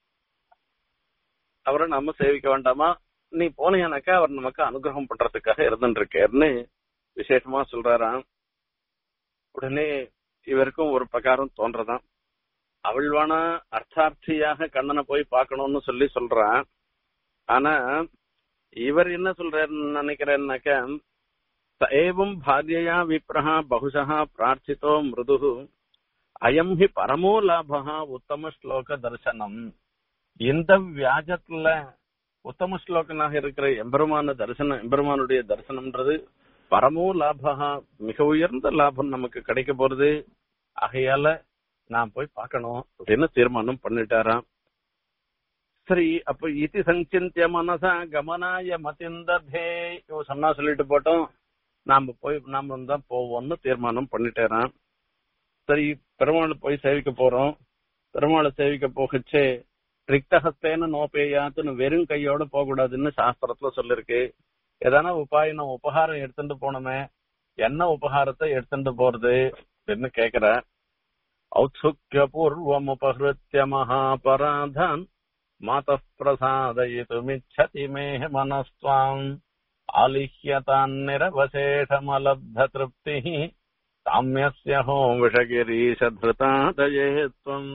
அவரை நாம சேவிக்க வேண்டாமா நீ போனீங்கன்னாக்கா அவர் நமக்கு அனுகிரகம் பண்றதுக்காக இருந்துருக்காருன்னு விசேஷமா சொல்றாராம் உடனே இவருக்கும் ஒரு பிரகாரம் தோன்றதான் அவள்வானா அர்த்தார்த்தியாக கண்ணனை போய் பார்க்கணும்னு சொல்லி சொல்றான் ஆனா இவர் என்ன சொல்றாருன்னு நினைக்கிறேன்னாக்க ச ஏவம் பாரியயா விப்ரஹா பகுஷா பிரார்த்தித்தோ மிருது அயம் ஹி பரமோ லாபா உத்தம ஸ்லோக தரிசனம் இந்த வியாஜத்துல உத்தம ஸ்லோகனாக இருக்கிற எம்பெருமான தரிசனம் எம்பெருமானுடைய தரிசனம்ன்றது பரமோ லாபகா மிக உயர்ந்த லாபம் நமக்கு கிடைக்க போறது ஆகையால நான் போய் பார்க்கணும் அப்படின்னு தீர்மானம் பண்ணிட்டாராம் சரி அப்ப இதி சஞ்சிந்திய மனசா கமனாய மதிந்ததே இவ சொன்னா சொல்லிட்டு போட்டோம் நாம போய் நாம தான் போவோம்னு தீர்மானம் பண்ணிட்டேறான் சரி பெருமாள் போய் சேவிக்க போறோம் பெருமாளை சேவிக்க போகச்சே ரிக்தஹஸ்தேன நோபேயாத்துன்னு வெறும் கையோட போக கூடாதுன்னு சாஸ்திரத்துல சொல்லிருக்கு எதனா உபாயம் உபகாரம் எடுத்துட்டு போனோமே என்ன உபகாரத்தை எடுத்துட்டு போறது அப்படின்னு கேக்குற ஔத்சுக்கிய பூர்வம் உபகிருத்திய மகாபராதான் மாத பிரசாதயிதுமிச்சதி மே மனஸ்வாம் ஆலிஹ்யதான் நிரவசேஷமலப்த திருப்தி சாமியஸ்ய ஹோ விஷகிரீஷதிருதாதயே துவம்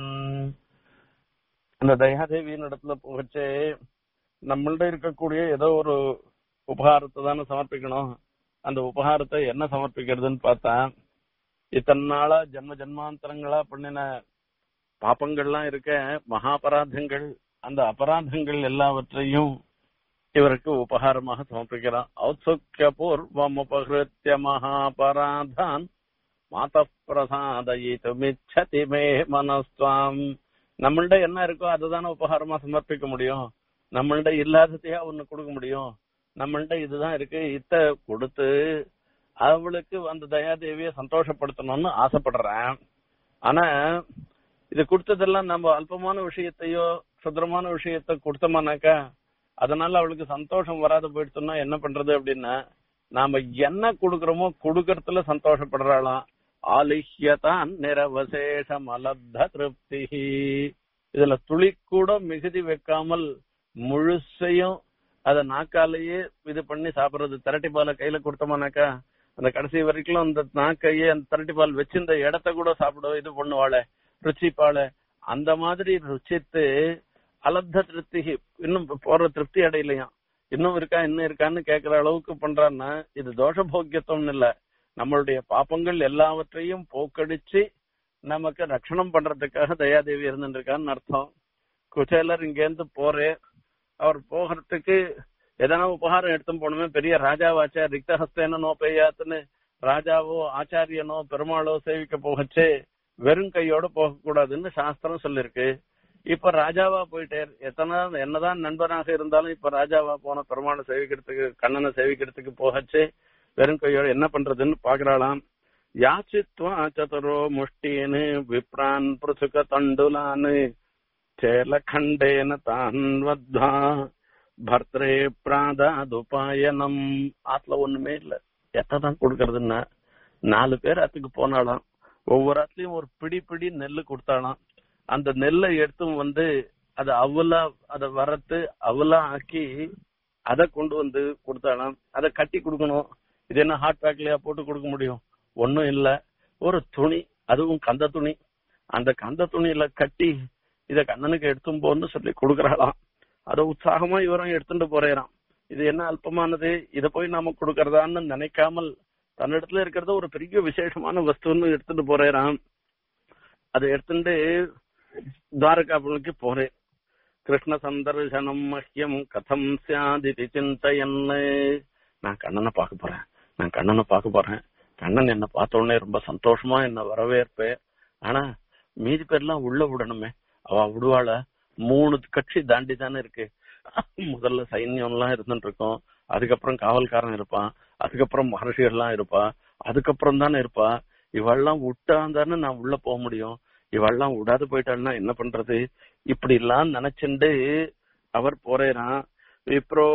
அந்த தயாதேவியின் இடத்துல போகச்சே நம்மள்ட இருக்கக்கூடிய ஏதோ ஒரு உபகாரத்தை தானே சமர்ப்பிக்கணும் அந்த உபகாரத்தை என்ன சமர்ப்பிக்கிறதுன்னு பார்த்தா இத்தனை நாளா ஜென்ம ஜென்மாந்தரங்களா பண்ணின பாப்பங்கள்லாம் இருக்க மகாபராதங்கள் அந்த அபராதங்கள் எல்லாவற்றையும் இவருக்கு உபகாரமாக சமர்ப்பிக்கிறான் ஔத்சுக்கிய பூர்வம் உபகிருத்திய மகாபராதான் மாத பிரசாதயிதுமிச்சதி மே மனஸ்வாம் நம்மள்ட என்ன இருக்கோ அதுதானே உபகாரமா சமர்ப்பிக்க முடியும் நம்மள்ட இல்லாததையா ஒண்ணு கொடுக்க முடியும் நம்மள்ட இதுதான் இருக்கு இத்த கொடுத்து அவளுக்கு அந்த தயாதேவிய சந்தோஷப்படுத்தணும்னு ஆசைப்படுறேன் ஆனா இது கொடுத்ததெல்லாம் நம்ம அல்பமான விஷயத்தையோ சுதரமான விஷயத்த கொடுத்தோமானாக்கா அதனால அவளுக்கு சந்தோஷம் வராத போயிடுச்சுன்னா என்ன பண்றது அப்படின்னா நாம என்ன கொடுக்கறோமோ கொடுக்கறதுல சந்தோஷப்படுறாளாம் ஆலிஹ்யதான் நிரவசேஷம் அலப்த திருப்தி இதுல துளி கூட மிகுதி வைக்காமல் முழுசையும் அத நாக்காலேயே இது பண்ணி சாப்பிடுறது திரட்டி பாலை கையில கொடுத்தோமானாக்கா அந்த கடைசி வரைக்கும் அந்த நாக்கையே அந்த திரட்டி பால் வச்சிருந்த இடத்த கூட சாப்பிட இது பண்ணுவாளே ருச்சிப்பாள அந்த மாதிரி ருச்சித்து அலப்த திருப்தி இன்னும் போற திருப்தி அடையலையாம் இன்னும் இருக்கா இன்னும் இருக்கான்னு கேக்குற அளவுக்கு பண்றான்னா இது தோஷ போக்கியத்துவம் இல்ல நம்மளுடைய பாப்பங்கள் எல்லாவற்றையும் போக்கடிச்சு நமக்கு ரட்சணம் பண்றதுக்காக தயாதேவி இருந்துருக்கான்னு அர்த்தம் குச்சேலர் இங்க இருந்து போறே அவர் போகிறதுக்கு எதனா உபகாரம் எடுத்து போனோமே பெரிய ராஜாவாச்சா ரிக்தஹஸ்தேன நோ பெய்யாத்துன்னு ராஜாவோ ஆச்சாரியனோ பெருமாளோ சேவிக்க போகச்சே வெறும் கையோட போக கூடாதுன்னு சாஸ்திரம் சொல்லிருக்கு இப்ப ராஜாவா போயிட்டார் எத்தனை என்னதான் நண்பனாக இருந்தாலும் இப்ப ராஜாவா போன பெருமாளை சேவிக்கிறதுக்கு கண்ணனை சேவிக்கிறதுக்கு போகச்சு வெறும் கையோட என்ன பண்றதுன்னு பாக்குறாளாம் யாச்சித்வா சதுரோ முஷ்டீனு விப்ரான் பிருசுக தண்டுலான்னு சேலகண்டேன தான் வத்வா பர்த்ரே பிராதாதுபாயனம் ஆத்துல ஒண்ணுமே இல்ல எத்தான் கொடுக்கறதுன்னா நாலு பேர் அத்துக்கு போனாலாம் ஒவ்வொரு ஆத்துலயும் ஒரு பிடி பிடி நெல்லு கொடுத்தாலாம் அந்த நெல்லை எடுத்து வந்து அதை அவலா அதை வறுத்து அவலா ஆக்கி அதை கொண்டு வந்து கொடுத்தாலாம் அதை கட்டி கொடுக்கணும் இது என்ன ஹாட் பேக்லயா போட்டு கொடுக்க முடியும் ஒண்ணும் இல்ல ஒரு துணி அதுவும் கந்த துணி அந்த கந்த துணியில கட்டி இத கண்ணனுக்கு எடுத்தும் போன்னு சொல்லி கொடுக்கறாளாம் அதை உற்சாகமா இவரும் எடுத்துட்டு போறேறான் இது என்ன அல்பமானது இத போய் நாம கொடுக்கறதான்னு நினைக்காமல் தன்னிடத்துல இருக்கிறத ஒரு பெரிய விசேஷமான வஸ்துன்னு எடுத்துட்டு போறேறான் அதை எடுத்துட்டு துவாரகாபுரனுக்கு போறேன் கிருஷ்ண சந்தர்சனம் மஹ்யம் கதம் சியாதிதி சிந்தையன்னு நான் கண்ணனை பார்க்க போறேன் நான் கண்ணனை பார்க்க போறேன் கண்ணன் என்ன பார்த்த உடனே ரொம்ப சந்தோஷமா என்ன வரவேற்பேன் ஆனா மீதி பேர்லாம் உள்ள விடணுமே அவ விடுவாள மூணு கட்சி தாண்டி தானே இருக்கு முதல்ல சைன்யம் எல்லாம் இருந்துட்டு இருக்கோம் அதுக்கப்புறம் காவல்காரன் இருப்பான் அதுக்கப்புறம் மகர்ஷிகள் எல்லாம் இருப்பா அதுக்கப்புறம் தானே இருப்பா இவெல்லாம் விட்டாந்தானே நான் உள்ள போக முடியும் இவெல்லாம் விடாது போயிட்டாள்னா என்ன பண்றது இப்படி எல்லாம் நினைச்சுண்டு அவர் போறேறான் விப்ரோ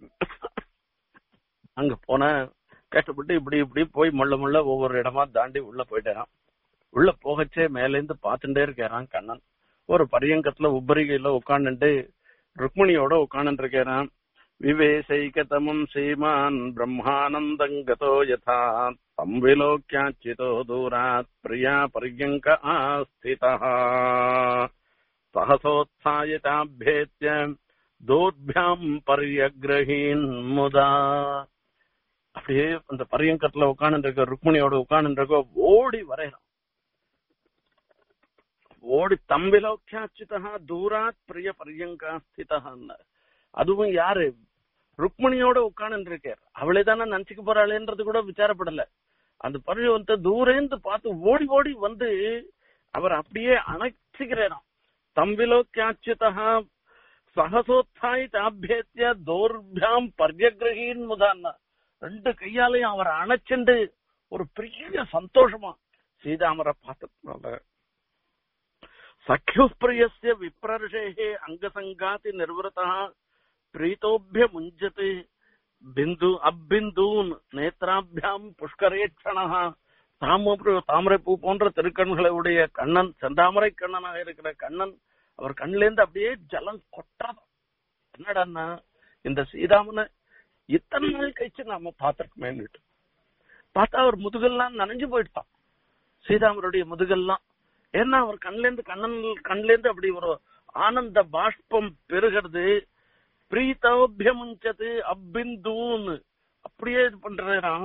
அங்க போன கஷ்டப்பட்டு இப்படி இப்படி போய் முள்ள முள்ள ஒவ்வொரு இடமா தாண்டி உள்ள போயிட்டாரான் உள்ள போகச்சே மேல இருந்து பாத்துட்டே இருக்காரான் கண்ணன் ஒரு பரியங்கத்துல உப்பரிகையில உட்காந்துட்டு ருக்மிணியோட உட்காந்து இருக்கிறான் விவேசைகதமம் ஸ்ரீமான் பிரம்மானந்தங்கதோ யதா தம் விலோக்கியாச்சிதோ தூராத் பிரியா பரியங்க ஆஸ்திதா சகசோத்சாய சாபேத்திய தூர்பியாம் பரியகிரகீன் முதா அப்படியே அந்த பரியங்கத்துல உட்கார்ந்து இருக்க ருக்மிணியோட உட்கார்ந்து இருக்க ஓடி வரையறான் ஓடி தம்பிலோக்கியாச்சிதா தூராத் பிரிய பரியங்கா ஸ்திதா அதுவும் யாரு ருக்மணியோட உட்கார்ந்து இருக்கார் அவளே தானே நினைச்சுக்க போறாளேன்றது கூட விசாரப்படல அந்த பருவத்தை தூரேந்து பார்த்து ஓடி ஓடி வந்து அவர் அப்படியே அணைச்சுக்கிறாராம் தம்பிலோக்கியாச்சுதா சகசோத்தாய் தாபியத்திய தோர்பியாம் பர்யகிரகின் முதான்னா ரெண்டு கையாலையும் அவர் அணைச்சுண்டு ஒரு பெரிய சந்தோஷமா சீதாமரை பார்த்ததுனால சഖ്യു പ്രിയസ്യ വിപ്രർഷേഹേ അംഗസംഗാതി നിർവൃത പ്രീതോഭ്യ മുഞ്ചത് ബിന്ദു அப்பிந்தூன் நேத்ராபியாம் புஷ்கரேட்சண தாமரை தாமரைப்பூ போன்ற திருக்கண்களை உடைய கண்ணன் செந்தாமரை கண்ணனாக இருக்கிற கண்ணன் அவர் கண்ணிலேருந்து அப்படியே ஜலம் கொட்டாதான் என்னடான்னா இந்த சீதாமனை இத்தனை நாள் கழிச்சு நாம பார்த்திருக்கமேன்னுட்டு பார்த்தா அவர் முதுகெல்லாம் நனைஞ்சு போயிட்டான் சீதாமருடைய முதுகெல்லாம் ஏன்னா அவர் கண்ல இருந்து கண்ணன் கண்ல இருந்து அப்படி ஒரு ஆனந்த பாஷ்பம் பெருகிறது பிரீதோபியமுஞ்சது அப்பிந்தூன் அப்படியே இது பண்றாராம்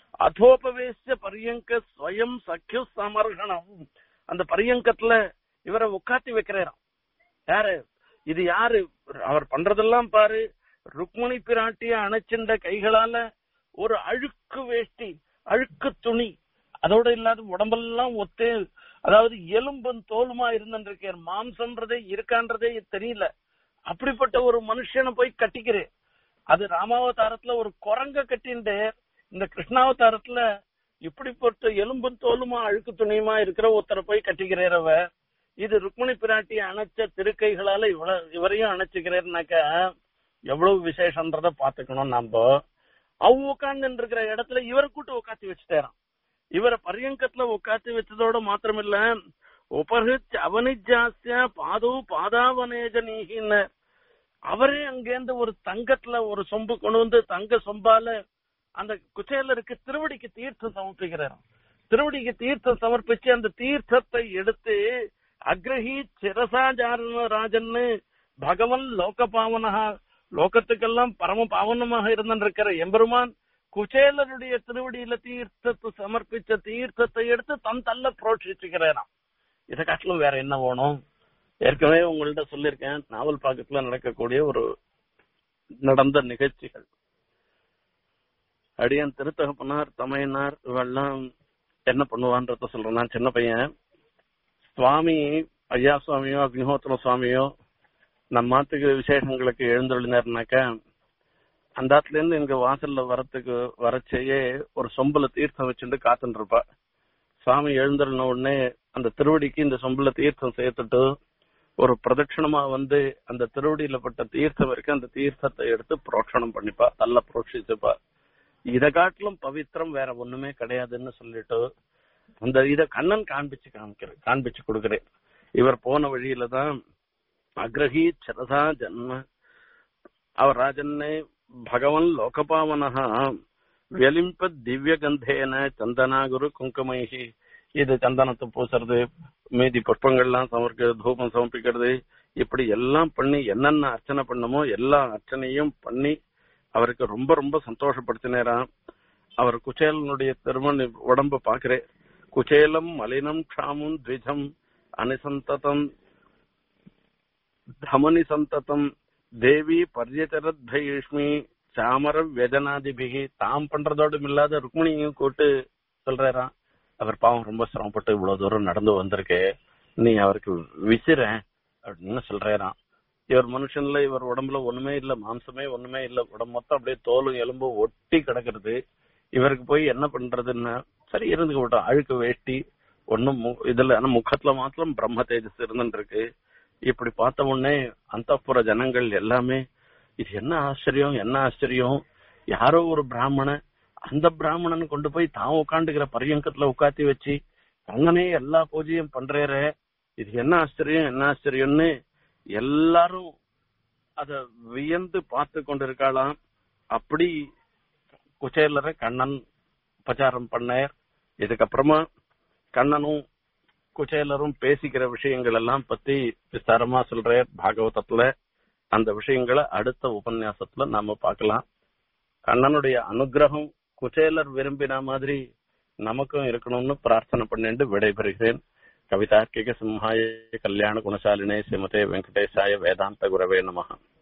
அதோபவேச பரியங்க ஸ்வயம் சக்கிய சமர்கணம் அந்த பரியங்கத்துல இவரை உட்காத்தி வைக்கிறாராம் யாரு இது யாரு அவர் பண்றதெல்லாம் பாரு ருக்மணி பிராட்டிய அணைச்சின்ற கைகளால ஒரு அழுக்கு வேஷ்டி அழுக்கு துணி அதோட இல்லாத உடம்பெல்லாம் ஒத்தே அதாவது எலும்பும் தோலுமா இருந்திருக்கார் மாம்சம்ன்றதே இருக்கான்றதே தெரியல அப்படிப்பட்ட ஒரு மனுஷனை போய் கட்டிக்கிறேன் அது ராமாவதாரத்துல ஒரு குரங்க கட்டிண்டு இந்த கிருஷ்ணாவதாரத்துல இப்படிப்பட்ட எலும்பும் தோலுமா அழுக்கு துணியுமா இருக்கிற ஒருத்தரை போய் கட்டிக்கிறேரவ இது ருக்மணி பிராட்டி அணைச்ச திருக்கைகளால இவ்வளவு இவரையும் அணைச்சுக்கிறேன்னாக்கா எவ்வளவு விசேஷன்றத பாத்துக்கணும் நாம அவ உட்கார்ந்து இருக்கிற இடத்துல இவரை கூட்டு உட்காத்தி வச்சுட்டாராம் இவரை பரியங்கத்துல உட்காத்தி வச்சதோட மாத்திரமில்ல உபகிச் அவனிஜாஸ்ய பாதோ பாதாவனேஜனீகின்னு அவரே அங்கேருந்து ஒரு தங்கத்துல ஒரு சொம்பு கொண்டு வந்து தங்க சொம்பால அந்த குச்சேலருக்கு திருவடிக்கு தீர்த்தம் சமர்ப்பிக்கிறாராம் திருவடிக்கு தீர்த்தம் சமர்ப்பிச்சு அந்த தீர்த்தத்தை எடுத்து அக்ரஹி சிரசாஜாரண ராஜன்னு பகவன் லோக பாவனஹா லோகத்துக்கெல்லாம் பரம பாவனமாக இருந்திருக்கிற எம்பெருமான் குச்சேலருடைய திருவடியில தீர்த்தத்தை சமர்ப்பிச்ச தீர்த்தத்தை எடுத்து தன் தள்ள புரோட்சிச்சுக்கிறாராம் இதை காட்டிலும் வேற என்ன வேணும் ஏற்கனவே உங்கள்ட்ட சொல்லியிருக்கேன் நாவல் பாக்கத்துல நடக்கக்கூடிய ஒரு நடந்த நிகழ்ச்சிகள் அடியன் திருத்தகப்பனார் தமையனார் இவெல்லாம் என்ன பண்ணுவான்றத சொல்றேன் நான் சின்ன பையன் சுவாமி ஐயா சுவாமியோ அக்னிஹோத்திர சுவாமியோ நம்ம மாத்துக்கு விசேஷங்களுக்கு எழுந்தொழினாருனாக்கா அந்த இடத்துல இருந்து எங்க வாசல்ல வரத்துக்கு வரச்சேயே ஒரு சொம்புல தீர்த்தம் வச்சுட்டு காத்துட்டு இருப்பா சுவாமி எழுந்தருன உடனே அந்த திருவடிக்கு இந்த சொம்புல தீர்த்தம் சேர்த்துட்டு ஒரு பிரதட்சணமா வந்து அந்த திருவடியில பட்ட தீர்த்தம் இருக்கு அந்த தீர்த்தத்தை எடுத்து புரோட்சணம் பண்ணிப்பா நல்ல புரோட்சிச்சுப்பா இத காட்டிலும் பவித்திரம் வேற ஒண்ணுமே கிடையாதுன்னு சொல்லிட்டு அந்த இத கண்ணன் காண்பிச்சு காமிக்கிறேன் காண்பிச்சு கொடுக்கிறேன் இவர் போன வழியில தான் அக்ரஹி சரதா ஜன்ம அவர் ராஜன்னே பகவன் லோகபாவனஹா வெலிம்ப திவ்ய கந்தேன சந்தனாகுரு குங்குமைஹி இது சந்தனத்தை பூசுறது மீதி புஷ்பங்கள்லாம் சமர்க்கிறது தூபம் சமர்ப்பிக்கிறது இப்படி எல்லாம் பண்ணி என்னென்ன அர்ச்சனை பண்ணமோ எல்லா அர்ச்சனையும் பண்ணி அவருக்கு ரொம்ப ரொம்ப சந்தோஷப்படுத்தினேராம் அவர் குச்சேலனுடைய திருமண உடம்ப பாக்குறேன் குச்சேலம் மலினம் க்ஷாமும் த்விஜம் அனிசந்ததம் தமனி சந்ததம் தேவி பர்யச்சரத்பயிஷ்மி சாமர வியஜனாதிபிகி தாம் பண்றதோடும் இல்லாத ருக்மிணியும் கூட்டு சொல்றாராம் அவர் பாவம் ரொம்ப சிரமப்பட்டு இவ்வளவு தூரம் நடந்து வந்திருக்கு நீ அவருக்கு விசிற அப்படின்னு சொல்றாராம் இவர் மனுஷன்ல இவர் உடம்புல ஒண்ணுமே இல்ல மாம்சமே ஒண்ணுமே இல்ல உடம்பு மொத்தம் அப்படியே தோலும் எலும்பும் ஒட்டி கிடக்குறது இவருக்கு போய் என்ன பண்றதுன்னா சரி இருந்துக்க விட்டோம் அழுக்கு வேஷ்டி ஒண்ணும் மு- இதுல ஆனா முகத்துல மாத்திரம் பிரம்ம தேஜஸ் இருந்துட்டு இருக்கு இப்படி பார்த்த உடனே அந்த ஜனங்கள் எல்லாமே இது என்ன ஆச்சரியம் என்ன ஆச்சரியம் யாரோ ஒரு பிராமணன் அந்த பிராமணன் கொண்டு போய் தான் உட்காந்துக்கிற பரியங்கத்துல உட்காத்தி வச்சு அங்கனே எல்லா பூஜையும் பண்றாரு இது என்ன ஆச்சரியம் என்ன ஆச்சரியம்னு எல்லாரும் அத வியந்து பார்த்து கொண்டிருக்காளாம் அப்படி குச்சேலரை கண்ணன் உபச்சாரம் பண்ணார் இதுக்கப்புறமா கண்ணனும் குச்சேலரும் பேசிக்கிற விஷயங்கள் எல்லாம் பத்தி விஸ்தாரமா சொல்றார் பாகவதத்துல அந்த விஷயங்களை அடுத்த உபன்யாசத்துல நாம பார்க்கலாம் கண்ணனுடைய அனுகிரகம் குச்சேலர் விரும்பின மாதிரி நமக்கும் இருக்கணும்னு பிரார்த்தனை பண்ணிட்டு விடைபெறுகிறேன் கவிதார்க்கிக சிம்ஹாய கல்யாண குணசாலினே ஸ்ரீமதே வெங்கடேசாய வேதாந்த குரவே நமஹ